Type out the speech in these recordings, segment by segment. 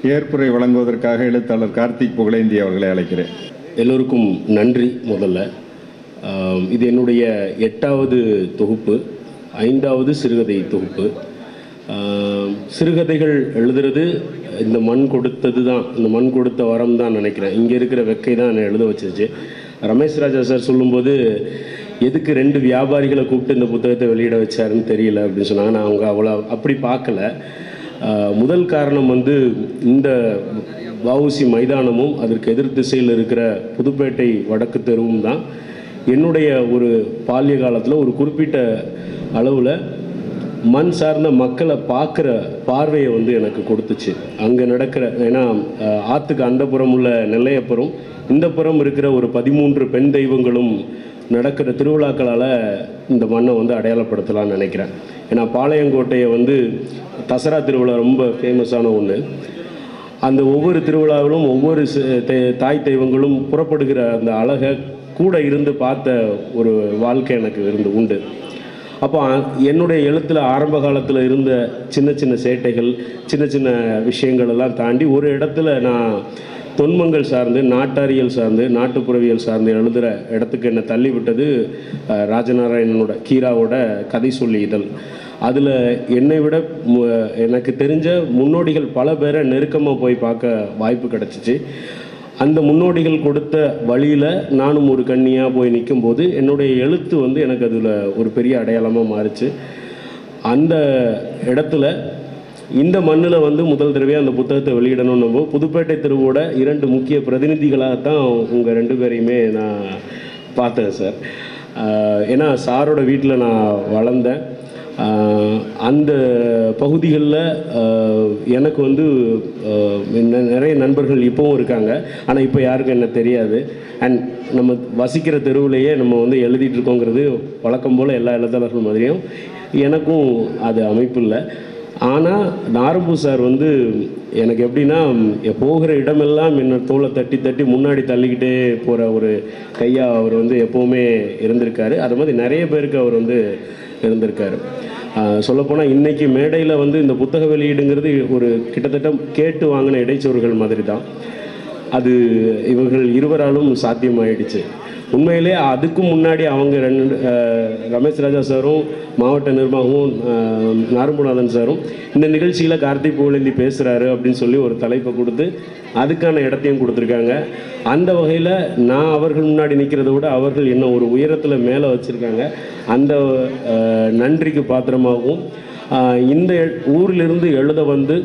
ஏற்புரை வழங்குவதற்காக எழுத்தாளர் கார்த்திக் புகழேந்தி அவர்களை அழைக்கிறேன் எல்லோருக்கும் நன்றி முதல்ல ஆம், இது என்னுடைய எட்டாவது தொகுப்பு ஐந்தாவது சிறுகதை தொகுப்பு ஆம், சிறுகதைகள் எழுதுறது இந்த மண் கொடுத்தது தான் இந்த மண் கொடுத்த வரம் தான் நினைக்கிறேன் இங்கே இருக்கிற வெக்கை தான் என்னை எழுத வச்சிருச்சு ரமேஷ் ராஜா சார் சொல்லும்போது எதுக்கு ரெண்டு வியாபாரிகளை கூப்பிட்டு இந்த புத்தகத்தை வெளியிட வச்சாருன்னு தெரியல அப்படின்னு சொன்னாங்க நான் அவங்க அவ்வளோ அப்படி பார்க்கல ஆஹ் முதல் காரணம் வந்து இந்த வஉசி மைதானமும் அதற்கு எதிர் திசையில் இருக்கிற புதுப்பேட்டை வடக்கு தெருவும் தான் என்னுடைய ஒரு பால்ய காலத்தில் ஒரு குறிப்பிட்ட அளவில் மண் சார்ந்த மக்களை பார்க்குற பார்வையை வந்து எனக்கு கொடுத்துச்சு அங்கே நடக்கிற ஏன்னா ஆஹ் ஆற்றுக்கு அந்த புறம் உள்ள நெல்லையப்புறம் இந்த புறம் இருக்கிற ஒரு பதிமூன்று பெண் தெய்வங்களும் நடக்கிற திருவிழாக்களால் இந்த மண்ணை வந்து அடையாளப்படுத்தலாம்னு நினைக்கிறேன் ஏன்னா பாளையங்கோட்டையை வந்து தசரா திருவிழா ரொம்ப ஃபேமஸான ஒன்று அந்த ஒவ்வொரு திருவிழாவிலும் ஒவ்வொரு சி- தே- தாய் தெய்வங்களும் புறப்படுகிற அந்த அழகை கூட இருந்து பார்த்த ஒரு வாழ்க்கை எனக்கு இருந்து உண்டு அப்போ அ- என்னுடைய எழுத்தில் ஆரம்ப காலத்தில் இருந்த சின்ன சின்ன சேட்டைகள் சின்ன சின்ன விஷயங்கள் எல்லாம் தாண்டி ஒரு இடத்துல நான் தொன்மங்கள் சார்ந்து நாட்டாரியல் சார்ந்து நாட்டுப்புறவியல் சார்ந்து எழுதுகிற இடத்துக்கு என்னை தள்ளி விட்டது அஹ், ராஜநாராயணனோட கீராவோட கதை சொல்லி இதழ் அதில் என்னை விட மு- எனக்கு தெரிஞ்ச முன்னோடிகள் பல பேரை நெருக்கமாக போய் பார்க்க வாய்ப்பு கிடச்சிச்சு அந்த முன்னோடிகள் கொடுத்த வழியில் நானும் ஒரு கன்னியாக போய் நிற்கும்போது என்னுடைய எழுத்து வந்து எனக்கு அதில் ஒரு பெரிய அடையாளமாக மாறுச்சு அந்த இடத்துல இந்த மண்ணில் வந்து முதல் தடவையாக அந்த புத்தகத்தை வெளியிடணும் போது புதுப்பேட்டை தெருவோட இரண்டு முக்கிய பிரதிநிதிகளாகத்தான் உங்கள் ரெண்டு பேரையுமே நான் பார்த்தேன் சார் ஆஹ் ஏன்னா சாரோட வீட்டில் நான் வளர்ந்தேன் ஆஹ் அந்த பகுதிகளில் எனக்கு வந்து ஆஹ் நெ- நிறைய நண்பர்கள் இப்போவும் இருக்காங்க ஆனால் இப்போ யாருக்கும் என்ன தெரியாது அண்ட் நம்ம வசிக்கிற தெருவுலையே நம்ம வந்து எழுதிட்டு இருக்கோங்கிறது வழக்கம் போல் எல்லா எழுத்தாளர்கள் மாதிரியும் எனக்கும் அது அமைப்பு இல்லை ஆனால் நாரம்பு சார் வந்து எனக்கு எப்படின்னா எ- போகிற இடமெல்லாம் என்ன தோலை தட்டி தட்டி முன்னாடி தள்ளிக்கிட்டே போகிற ஒரு கையாக அவர் வந்து எப்போவுமே இருந்திருக்காரு அது மாதிரி நிறைய பேருக்கு அவர் வந்து இருந்திருக்காரு சொல்லப்போனால் இன்னைக்கு மேடையில் வந்து இந்த புத்தக வெளியீடுங்கிறது ஒரு கிட்டத்தட்ட கேட்டு வாங்கின இடைச்சொருகள் மாதிரி தான் அது இவர்கள் இருவராலும் சாத்தியமாயிடுச்சு உண்மையிலே அதுக்கும் முன்னாடி அவங்க ரெண்டு அஹ், ரமேஷ் ராஜா சாரும் மாவட்ட நிர்வாகமும் அஹ், நாரும்புநாதன் சாரும் இந்த நிகழ்ச்சியில் கார்த்திக் புகழேந்தி பேசுகிறாரு அப்படின்னு சொல்லி ஒரு தலைப்பை கொடுத்து அதுக்கான இடத்தையும் கொடுத்துருக்காங்க அந்த வகையில் நான் அவர்கள் முன்னாடி நிற்கிறத விட அவர்கள் என்ன ஒரு உயரத்தில் மேலே வச்சுருக்காங்க அந்த அஹ், நன்றிக்கு பாத்திரமாகவும் அஹ், இந்த ஊரிலிருந்து எழுத வந்து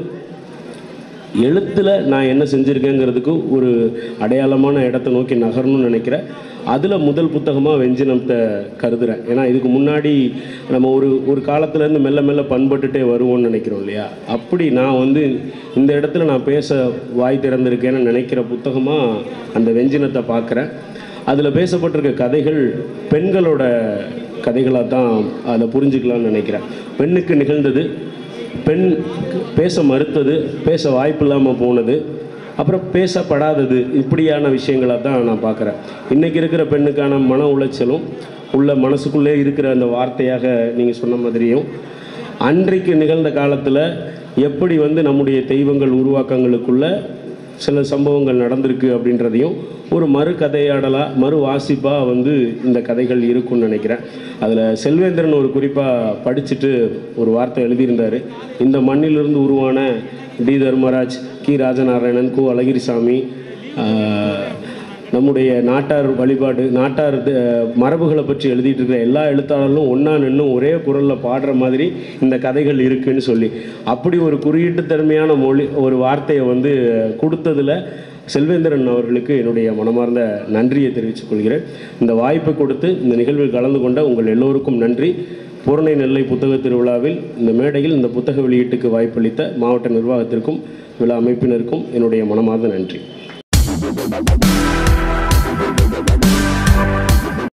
எழுத்தில் நான் என்ன செஞ்சுருக்கேங்கிறதுக்கு ஒரு அடையாளமான இடத்தை நோக்கி நகரணும்னு நினைக்கிறேன் அதில் முதல் புத்தகமாக வெஞ்சினத்தை கருதுகிறேன் ஏன்னா இதுக்கு முன்னாடி நம்ம ஒரு ஒரு காலத்துலேருந்து மெல்ல மெல்ல பண்பட்டுட்டே வருவோம்னு நினைக்கிறோம் இல்லையா அப்படி நான் வந்து இந்த இடத்துல நான் பேச வாய் திறந்திருக்கேன்னு நினைக்கிற புத்தகமாக அந்த வெஞ்சினத்தை பார்க்குறேன் அதில் பேசப்பட்டிருக்க கதைகள் பெண்களோட கதைகளாக தான் அதை புரிஞ்சுக்கலாம்னு நினைக்கிறேன் பெண்ணுக்கு நிகழ்ந்தது பெண் பேச மறுத்தது பேச வாய்ப்பு இல்லாமல் போனது அப்புறம் பேசப்படாதது இப்படியான விஷயங்களை தான் நான் பார்க்குறேன் இன்றைக்கி இருக்கிற பெண்ணுக்கான மன உளைச்சலும் உள்ள மனசுக்குள்ளே இருக்கிற அந்த வார்த்தையாக நீங்கள் சொன்ன மாதிரியும் அன்றைக்கு நிகழ்ந்த காலத்தில் எப்படி வந்து நம்முடைய தெய்வங்கள் உருவாக்கங்களுக்குள்ள சில சம்பவங்கள் நடந்திருக்கு அப்படின்றதையும் ஒரு மறு கதையாடலாக மறு வாசிப்பாக வந்து இந்த கதைகள் இருக்கும்னு நினைக்கிறேன் அதில் செல்வேந்திரன் ஒரு குறிப்பாக படிச்சுட்டு ஒரு வார்த்தை எழுதியிருந்தார் இந்த மண்ணிலிருந்து உருவான டி தர்மராஜ் கி ராஜநாராயணன் கு அழகிரிசாமி ஆஹ், நம்முடைய நாட்டார் வழிபாடு நாட்டார் த- மரபுகளை பற்றி எழுதிட்டு இருக்கிற எல்லா எழுத்தாளர்களும் ஒன்றா நின்று ஒரே குரலில் பாடுற மாதிரி இந்த கதைகள் இருக்குன்னு சொல்லி அப்படி ஒரு குறியீட்டு தன்மையான மொழி ஒரு வார்த்தையை வந்து கொடுத்ததில் செல்வேந்திரன் அவர்களுக்கு என்னுடைய மனமார்ந்த நன்றியை தெரிவித்துக் கொள்கிறேன் இந்த வாய்ப்பை கொடுத்து இந்த நிகழ்வில் கலந்து கொண்ட உங்கள் எல்லோருக்கும் நன்றி பூரணை நெல்லை புத்தக திருவிழாவில் இந்த மேடையில் இந்த புத்தக வெளியீட்டுக்கு வாய்ப்பளித்த மாவட்ட நிர்வாகத்திற்கும் விழா அமைப்பினருக்கும் என்னுடைய மனமார்ந்த நன்றி